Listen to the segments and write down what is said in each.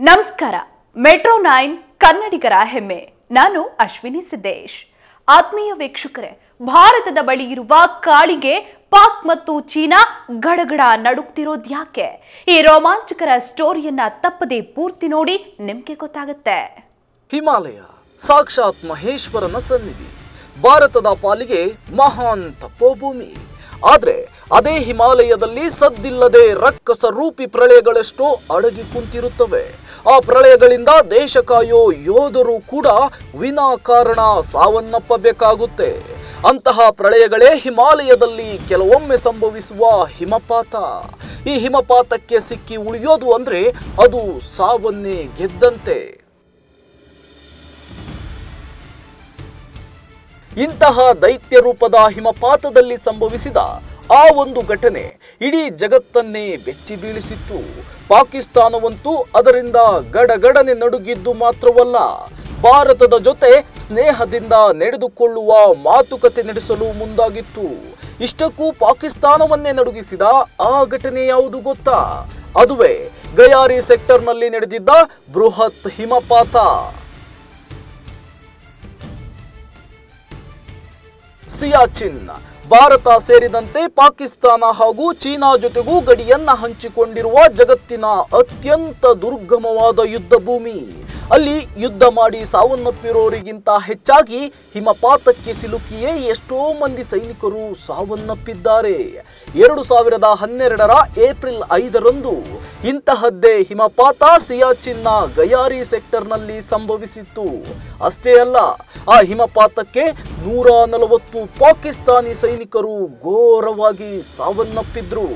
ನಮಸ್ಕಾರ metro nine ಕನ್ನಡಿಗರ ಹೆಮ್ಮೆ ನಾನು ಅಶ್ವಿನಿ ಸಿದ್ದೇಶ್ ಆತ್ಮೀಯ ವೀಕ್ಷಕರೇ ಭಾರತದ ಬಳಿ ಇರುವ ಕಾಳಿಗೆ ಪಾಕ್ ಮತ್ತು ಚೀನಾ ಗಡಗಡ ನಡುಗ್ತಿರೋದ್ಯಾಕೆ ಈ ರೋಮಾಂಚಕರ ಸ್ಟೋರಿಯನ್ನ ತಪ್ಪದೆ ಪೂರ್ತಿ ನೋಡಿ ನಿಮ್ಗೆ ಗೊತ್ತಾಗುತ್ತೆ ಹಿಮಾಲಯ ಸಾಕ್ಷಾತ್ ಮಹೇಶ್ವರನ ಸನ್ನಿಧಿ ಭಾರತದ ಪಾಲಿಗೆ ಮಹಾನ್ ತಪೋಭೂಮಿ ಆದ್ರೆ ಅದೇ ಹಿಮಾಲಯದಲ್ಲಿ ಸದ್ದಿಲ್ಲದೆ ರಕ್ಕಸ ರೂಪಿ ಪ್ರಳಯಗಳೆಷ್ಟೋ ಅಡಗಿ ಕುಂತಿರುತ್ತವೆ ಆ ಪ್ರಳಯಗಳಿಂದ ದೇಶ ಕಾಯೋ ಯೋಧರು ಕೂಡ ವಿನಾಕಾರಣ ಸಾವನ್ನಪ್ಪಬೇಕಾಗುತ್ತೆ ಅಂತಹ ಪ್ರಳಯಗಳೇ ಹಿಮಾಲಯದಲ್ಲಿ ಕೆಲವೊಮ್ಮೆ ಸಂಭವಿಸುವ ಹಿಮಪಾತ ಈ ಹಿಮಪಾತಕ್ಕೆ ಸಿಕ್ಕಿ ಉಳಿಯೋದು ಅಂದ್ರೆ ಅದು ಸಾವನ್ನೇ ಗೆದ್ದಂತೆ ಇಂತಹ ದೈತ್ಯ ರೂಪದ ಹಿಮಪಾತದಲ್ಲಿ ಸಂಭವಿಸಿದ ಆ ಒಂದು ಘಟನೆ ಇಡೀ ಜಗತ್ತನ್ನೇ ಬೆಚ್ಚಿ ಬೀಳಿಸಿತ್ತು ಪಾಕಿಸ್ತಾನವಂತೂ ಅದರಿಂದ ಗಡಗಡನೆ ನಡುಗಿದ್ದು ಮಾತ್ರವಲ್ಲ ಭಾರತದ ಜೊತೆ ಸ್ನೇಹದಿಂದ ನಡೆದುಕೊಳ್ಳುವ ಮಾತುಕತೆ ನಡೆಸಲು ಮುಂದಾಗಿತ್ತು ಇಷ್ಟಕ್ಕೂ ಪಾಕಿಸ್ತಾನವನ್ನೇ ನಡುಗಿಸಿದ ಆ ಘಟನೆ ಯಾವುದು ಗೊತ್ತಾ ಅದುವೇ ಗಯಾರಿ ಸೆಕ್ಟರ್ನಲ್ಲಿ ನಡೆದಿದ್ದ ಬೃಹತ್ ಹಿಮಪಾತ ಸಿಯಾಚಿನ್ ಭಾರತ ಸೇರಿದಂತೆ ಪಾಕಿಸ್ತಾನ ಹಾಗೂ ಚೀನಾ ಜೊತೆಗೂ ಗಡಿಯನ್ನ ಹಂಚಿಕೊಂಡಿರುವ ಜಗತ್ತಿನ ಅತ್ಯಂತ ದುರ್ಗಮವಾದ ಯುದ್ಧ ಭೂಮಿ ಅಲ್ಲಿ ಯುದ್ಧ ಮಾಡಿ ಸಾವನ್ನಪ್ಪಿರೋರಿಗಿಂತ ಹೆಚ್ಚಾಗಿ ಹಿಮಪಾತಕ್ಕೆ ಸಿಲುಕಿಯೇ ಎಷ್ಟೋ ಮಂದಿ ಸೈನಿಕರು ಸಾವನ್ನಪ್ಪಿದ್ದಾರೆ ಎರಡು ಸಾವಿರದ ಹನ್ನೆರಡರ ಏಪ್ರಿಲ್ ಐದರಂದು ಇಂತಹದ್ದೇ ಹಿಮಪಾತ ಸಿಯಾಚಿನ್ನ ಗಯಾರಿ ಸೆಕ್ಟರ್ನಲ್ಲಿ ಸಂಭವಿಸಿತ್ತು ಅಷ್ಟೇ ಅಲ್ಲ ಆ ಹಿಮಪಾತಕ್ಕೆ ನೂರ ನಲವತ್ತು ಪಾಕಿಸ್ತಾನಿ ಸೈನಿಕರು ಘೋರವಾಗಿ ಸಾವನ್ನಪ್ಪಿದ್ರು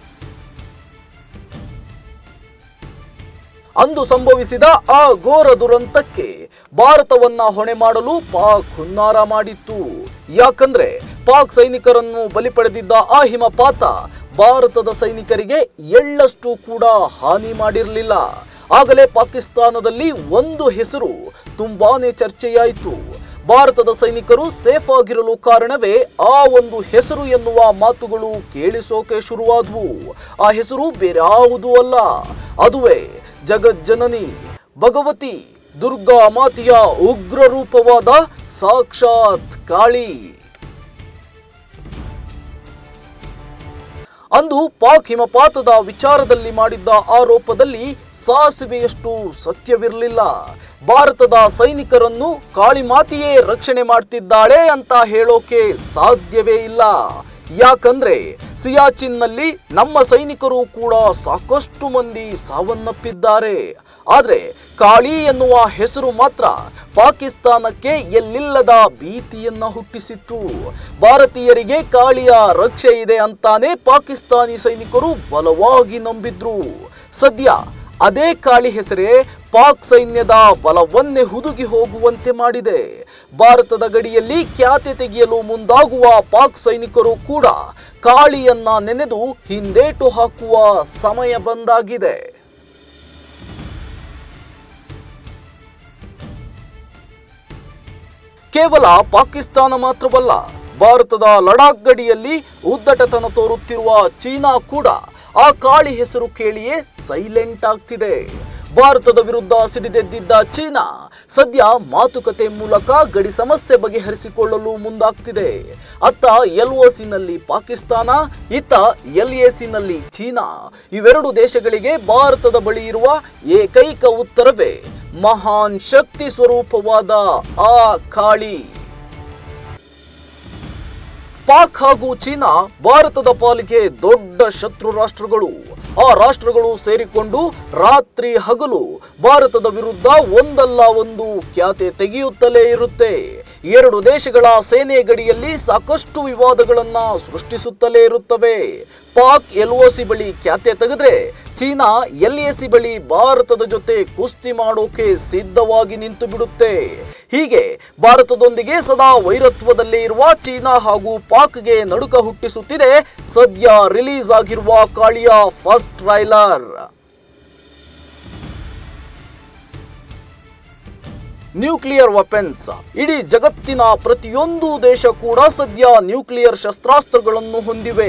ಅಂದು ಸಂಭವಿಸಿದ ಆ ಘೋರ ದುರಂತಕ್ಕೆ ಭಾರತವನ್ನ ಹೊಣೆ ಮಾಡಲು ಪಾಕ್ ಹುನ್ನಾರ ಮಾಡಿತ್ತು ಯಾಕಂದ್ರೆ ಪಾಕ್ ಸೈನಿಕರನ್ನು ಬಲಿ ಪಡೆದಿದ್ದ ಆ ಹಿಮಪಾತ ಭಾರತದ ಸೈನಿಕರಿಗೆ ಎಳ್ಳಷ್ಟು ಕೂಡ ಹಾನಿ ಮಾಡಿರಲಿಲ್ಲ ಆಗಲೇ ಪಾಕಿಸ್ತಾನದಲ್ಲಿ ಒಂದು ಹೆಸರು ತುಂಬಾನೇ ಚರ್ಚೆಯಾಯಿತು ಭಾರತದ ಸೈನಿಕರು ಸೇಫ್ ಆಗಿರಲು ಕಾರಣವೇ ಆ ಒಂದು ಹೆಸರು ಎನ್ನುವ ಮಾತುಗಳು ಕೇಳಿಸೋಕೆ ಶುರುವಾದವು ಆ ಹೆಸರು ಬೇರ್ಯಾವುದೂ ಅಲ್ಲ ಅದುವೇ ಜಗಜ್ಜನನಿ ಭಗವತಿ ದುರ್ಗಾ ಮಾತೆಯ ಉಗ್ರ ರೂಪವಾದ ಸಾಕ್ಷಾತ್ ಕಾಳಿ ಅಂದು ಪಾಕ್ ಹಿಮಪಾತದ ವಿಚಾರದಲ್ಲಿ ಮಾಡಿದ್ದ ಆರೋಪದಲ್ಲಿ ಸಾಸಿವೆಯಷ್ಟು ಸತ್ಯವಿರಲಿಲ್ಲ ಭಾರತದ ಸೈನಿಕರನ್ನು ಕಾಳಿಮಾತೆಯೇ ರಕ್ಷಣೆ ಮಾಡ್ತಿದ್ದಾಳೆ ಅಂತ ಹೇಳೋಕೆ ಸಾಧ್ಯವೇ ಇಲ್ಲ ಯಾಕಂದ್ರೆ ಸಿಯಾಚಿನ್ನಲ್ಲಿ ನಮ್ಮ ಸೈನಿಕರು ಕೂಡ ಸಾಕಷ್ಟು ಮಂದಿ ಸಾವನ್ನಪ್ಪಿದ್ದಾರೆ ಆದ್ರೆ ಕಾಳಿ ಎನ್ನುವ ಹೆಸರು ಮಾತ್ರ ಪಾಕಿಸ್ತಾನಕ್ಕೆ ಎಲ್ಲಿಲ್ಲದ ಭೀತಿಯನ್ನ ಹುಟ್ಟಿಸಿತ್ತು ಭಾರತೀಯರಿಗೆ ಕಾಳಿಯ ರಕ್ಷೆ ಇದೆ ಅಂತಾನೆ ಪಾಕಿಸ್ತಾನಿ ಸೈನಿಕರು ಬಲವಾಗಿ ನಂಬಿದ್ರು ಸದ್ಯ ಅದೇ ಕಾಳಿ ಹೆಸರೇ ಪಾಕ್ ಸೈನ್ಯದ ಬಲವನ್ನೇ ಹುದುಗಿ ಹೋಗುವಂತೆ ಮಾಡಿದೆ ಭಾರತದ ಗಡಿಯಲ್ಲಿ ಖ್ಯಾತೆ ತೆಗೆಯಲು ಮುಂದಾಗುವ ಪಾಕ್ ಸೈನಿಕರು ಕೂಡ ಕಾಳಿಯನ್ನ ನೆನೆದು ಹಿಂದೇಟು ಹಾಕುವ ಸಮಯ ಬಂದಾಗಿದೆ ಕೇವಲ ಪಾಕಿಸ್ತಾನ ಮಾತ್ರವಲ್ಲ ಭಾರತದ ಲಡಾಖ್ ಗಡಿಯಲ್ಲಿ ಉದ್ದಟತನ ತೋರುತ್ತಿರುವ ಚೀನಾ ಕೂಡ ಆ ಕಾಳಿ ಹೆಸರು ಕೇಳಿಯೇ ಸೈಲೆಂಟ್ ಆಗ್ತಿದೆ ಭಾರತದ ವಿರುದ್ಧ ಸಿಡಿದೆದ್ದಿದ್ದ ಚೀನಾ ಸದ್ಯ ಮಾತುಕತೆ ಮೂಲಕ ಗಡಿ ಸಮಸ್ಯೆ ಬಗೆಹರಿಸಿಕೊಳ್ಳಲು ಮುಂದಾಗ್ತಿದೆ ಅತ್ತ ಎಲ್ಒಸಿನಲ್ಲಿ ಪಾಕಿಸ್ತಾನ ಇತ್ತ ಎಲ್ಎಸಿನಲ್ಲಿ ಚೀನಾ ಇವೆರಡು ದೇಶಗಳಿಗೆ ಭಾರತದ ಬಳಿ ಇರುವ ಏಕೈಕ ಉತ್ತರವೇ ಮಹಾನ್ ಶಕ್ತಿ ಸ್ವರೂಪವಾದ ಆ ಕಾಳಿ ಪಾಕ್ ಹಾಗೂ ಚೀನಾ ಭಾರತದ ಪಾಲಿಗೆ ದೊಡ್ಡ ಶತ್ರು ರಾಷ್ಟ್ರಗಳು ಆ ರಾಷ್ಟ್ರಗಳು ಸೇರಿಕೊಂಡು ರಾತ್ರಿ ಹಗಲು ಭಾರತದ ವಿರುದ್ಧ ಒಂದಲ್ಲ ಒಂದು ಖ್ಯಾತೆ ತೆಗೆಯುತ್ತಲೇ ಇರುತ್ತೆ ಎರಡು ದೇಶಗಳ ಸೇನೆ ಗಡಿಯಲ್ಲಿ ಸಾಕಷ್ಟು ವಿವಾದಗಳನ್ನ ಸೃಷ್ಟಿಸುತ್ತಲೇ ಇರುತ್ತವೆ ಪಾಕ್ ಎಲ್ಒಸಿ ಬಳಿ ಖ್ಯಾತೆ ತೆಗೆದ್ರೆ ಚೀನಾ ಎಲ್ಎಸಿ ಬಳಿ ಭಾರತದ ಜೊತೆ ಕುಸ್ತಿ ಮಾಡೋಕೆ ಸಿದ್ಧವಾಗಿ ನಿಂತು ಬಿಡುತ್ತೆ ಹೀಗೆ ಭಾರತದೊಂದಿಗೆ ಸದಾ ವೈರತ್ವದಲ್ಲೇ ಇರುವ ಚೀನಾ ಹಾಗೂ ಪಾಕ್ಗೆ ನಡುಕ ಹುಟ್ಟಿಸುತ್ತಿದೆ ಸದ್ಯ ರಿಲೀಸ್ ಆಗಿರುವ ಕಾಳಿಯ ಫಸ್ಟ್ ಟ್ರೈಲರ್ ನ್ಯೂಕ್ಲಿಯರ್ ವೆಪನ್ಸ್ ಇಡೀ ಜಗತ್ತಿನ ಪ್ರತಿಯೊಂದು ದೇಶ ಕೂಡ ಸದ್ಯ ನ್ಯೂಕ್ಲಿಯರ್ ಶಸ್ತ್ರಾಸ್ತ್ರಗಳನ್ನು ಹೊಂದಿವೆ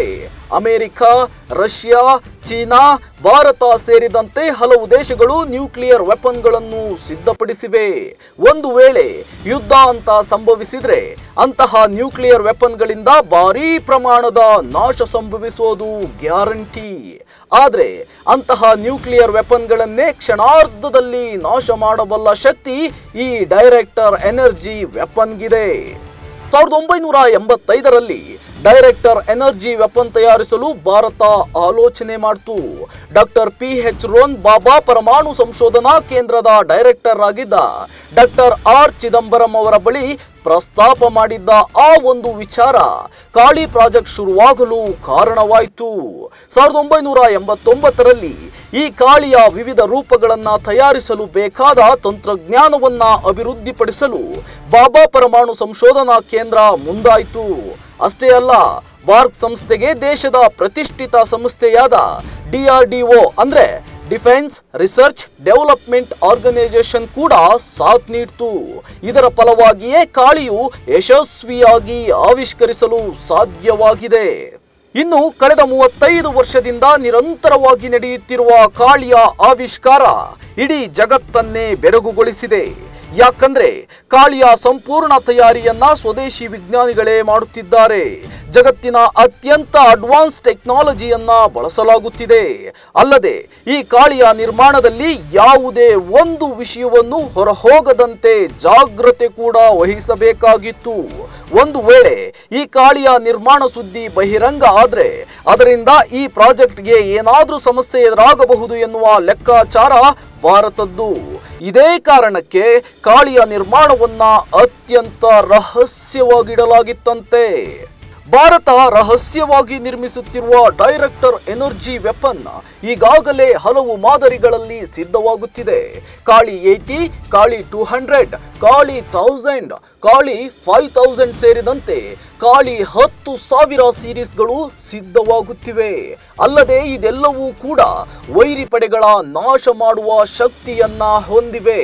ಅಮೆರಿಕ ರಷ್ಯಾ ಚೀನಾ ಭಾರತ ಸೇರಿದಂತೆ ಹಲವು ದೇಶಗಳು ನ್ಯೂಕ್ಲಿಯರ್ ವೆಪನ್ಗಳನ್ನು ಸಿದ್ಧಪಡಿಸಿವೆ ಒಂದು ವೇಳೆ ಯುದ್ಧ ಅಂತ ಸಂಭವಿಸಿದ್ರೆ ಅಂತಹ ನ್ಯೂಕ್ಲಿಯರ್ ವೆಪನ್ಗಳಿಂದ ಭಾರೀ ಪ್ರಮಾಣದ ನಾಶ ಸಂಭವಿಸುವುದು ಗ್ಯಾರಂಟಿ ಆದ್ರೆ ಅಂತಹ ನ್ಯೂಕ್ಲಿಯರ್ ವೆಪನ್ಗಳನ್ನೇ ಕ್ಷಣಾರ್ಧದಲ್ಲಿ ನಾಶ ಮಾಡಬಲ್ಲ ಶಕ್ತಿ ಈ ಡೈರೆಕ್ಟರ್ ಎನರ್ಜಿ ವೆಪನ್ಗಿದೆ ಸಾವಿರದ ಒಂಬೈನೂರ ಎಂಬತ್ತೈದರಲ್ಲಿ ಡೈರೆಕ್ಟರ್ ಎನರ್ಜಿ ವೆಪನ್ ತಯಾರಿಸಲು ಭಾರತ ಆಲೋಚನೆ ಮಾಡಿತು ಡಾಕ್ಟರ್ ಪಿ ಎಚ್ ರೋನ್ ಬಾಬಾ ಪರಮಾಣು ಸಂಶೋಧನಾ ಕೇಂದ್ರದ ಡೈರೆಕ್ಟರ್ ಆಗಿದ್ದ ಡಾಕ್ಟರ್ ಆರ್ ಚಿದಂಬರಂ ಅವರ ಬಳಿ ಪ್ರಸ್ತಾಪ ಮಾಡಿದ್ದ ಆ ಒಂದು ವಿಚಾರ ಕಾಳಿ ಪ್ರಾಜೆಕ್ಟ್ ಶುರುವಾಗಲು ಕಾರಣವಾಯಿತು ಸಾವಿರದ ಒಂಬೈನೂರ ಎಂಬತ್ತೊಂಬತ್ತರಲ್ಲಿ ಈ ಕಾಳಿಯ ವಿವಿಧ ರೂಪಗಳನ್ನ ತಯಾರಿಸಲು ಬೇಕಾದ ತಂತ್ರಜ್ಞಾನವನ್ನ ಅಭಿವೃದ್ಧಿಪಡಿಸಲು ಬಾಬಾ ಪರಮಾಣು ಸಂಶೋಧನಾ ಕೇಂದ್ರ ಮುಂದಾಯಿತು ಅಷ್ಟೇ ಅಲ್ಲ ಬಾರ್ಕ್ ಸಂಸ್ಥೆಗೆ ದೇಶದ ಪ್ರತಿಷ್ಠಿತ ಸಂಸ್ಥೆಯಾದ ಡಿಆರ್ಡಿಒ ಅಂದ್ರೆ ಡಿಫೆನ್ಸ್ ರಿಸರ್ಚ್ ಡೆವಲಪ್ಮೆಂಟ್ ಆರ್ಗನೈಸೇಷನ್ ಕೂಡ ಸಾಥ್ ನೀಡಿತು ಇದರ ಫಲವಾಗಿಯೇ ಕಾಳಿಯು ಯಶಸ್ವಿಯಾಗಿ ಆವಿಷ್ಕರಿಸಲು ಸಾಧ್ಯವಾಗಿದೆ ಇನ್ನು ಕಳೆದ ಮೂವತ್ತೈದು ವರ್ಷದಿಂದ ನಿರಂತರವಾಗಿ ನಡೆಯುತ್ತಿರುವ ಕಾಳಿಯ ಆವಿಷ್ಕಾರ ಇಡೀ ಜಗತ್ತನ್ನೇ ಬೆರಗುಗೊಳಿಸಿದೆ ಯಾಕಂದ್ರೆ ಕಾಳಿಯ ಸಂಪೂರ್ಣ ತಯಾರಿಯನ್ನ ಸ್ವದೇಶಿ ವಿಜ್ಞಾನಿಗಳೇ ಮಾಡುತ್ತಿದ್ದಾರೆ ಜಗತ್ತಿನ ಅತ್ಯಂತ ಅಡ್ವಾನ್ಸ್ ಟೆಕ್ನಾಲಜಿಯನ್ನ ಬಳಸಲಾಗುತ್ತಿದೆ ಅಲ್ಲದೆ ಈ ಕಾಳಿಯ ನಿರ್ಮಾಣದಲ್ಲಿ ಯಾವುದೇ ಒಂದು ವಿಷಯವನ್ನು ಹೊರಹೋಗದಂತೆ ಜಾಗ್ರತೆ ಕೂಡ ವಹಿಸಬೇಕಾಗಿತ್ತು ಒಂದು ವೇಳೆ ಈ ಕಾಳಿಯ ನಿರ್ಮಾಣ ಸುದ್ದಿ ಬಹಿರಂಗ ಆದ್ರೆ ಅದರಿಂದ ಈ ಪ್ರಾಜೆಕ್ಟ್ಗೆ ಏನಾದ್ರೂ ಸಮಸ್ಯೆ ಎದುರಾಗಬಹುದು ಎನ್ನುವ ಲೆಕ್ಕಾಚಾರ ಭಾರತದ್ದು ಇದೇ ಕಾರಣಕ್ಕೆ ಕಾಳಿಯ ನಿರ್ಮಾಣವನ್ನ ಅತ್ಯಂತ ರಹಸ್ಯವಾಗಿಡಲಾಗಿತ್ತಂತೆ ಭಾರತ ರಹಸ್ಯವಾಗಿ ನಿರ್ಮಿಸುತ್ತಿರುವ ಡೈರೆಕ್ಟರ್ ಎನರ್ಜಿ ವೆಪನ್ ಈಗಾಗಲೇ ಹಲವು ಮಾದರಿಗಳಲ್ಲಿ ಸಿದ್ಧವಾಗುತ್ತಿದೆ Kali eighty Kali two hundred Kali thousand Kali five thousand ಸೇರಿದಂತೆ ಕಾಳಿ ಹತ್ತು ಸಾವಿರ ಸೀರೀಸ್ಗಳು ಸಿದ್ಧವಾಗುತ್ತಿವೆ ಅಲ್ಲದೆ ಇದೆಲ್ಲವೂ ಕೂಡ ವೈರಿ ಪಡೆಗಳ ನಾಶ ಮಾಡುವ ಶಕ್ತಿಯನ್ನ ಹೊಂದಿವೆ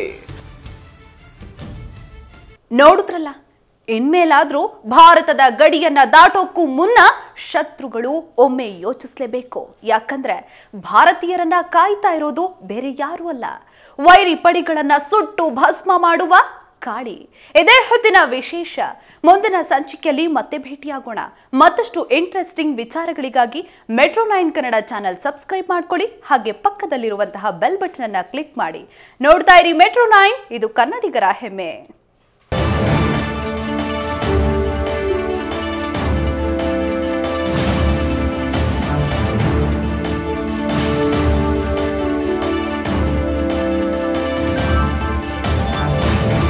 ನೋಡಿದ್ರಲ್ಲ ಇನ್ಮೇಲಾದ್ರೂ ಭಾರತದ ಗಡಿಯನ್ನ ದಾಟೋಕ್ಕೂ ಮುನ್ನ ಶತ್ರುಗಳು ಒಮ್ಮೆ ಯೋಚಿಸಲೇಬೇಕು ಯಾಕಂದ್ರೆ ಭಾರತೀಯರನ್ನ ಕಾಯ್ತಾ ಇರೋದು ಬೇರೆ ಯಾರೂ ಅಲ್ಲ ವೈರಿ ಪಡಿಗಳನ್ನ ಸುಟ್ಟು ಭಸ್ಮ ಮಾಡುವ ಕಾಳಿ ಇದೇ ಹೊತ್ತಿನ ವಿಶೇಷ ಮುಂದಿನ ಸಂಚಿಕೆಯಲ್ಲಿ ಮತ್ತೆ ಭೇಟಿಯಾಗೋಣ ಮತ್ತಷ್ಟು ಇಂಟ್ರೆಸ್ಟಿಂಗ್ ವಿಚಾರಗಳಿಗಾಗಿ metro nine Kannada channel subscribe ಮಾಡ್ಕೊಳ್ಳಿ ಹಾಗೆ ಪಕ್ಕದಲ್ಲಿರುವಂತಹ ಬೆಲ್ ಬಟನ್ ಅನ್ನ ಕ್ಲಿಕ್ ಮಾಡಿ ನೋಡ್ತಾ ಇರಿ ಮೆಟ್ರೋ ನೈನ್ ಇದು ಕನ್ನಡಿಗರ ಹೆಮ್ಮೆ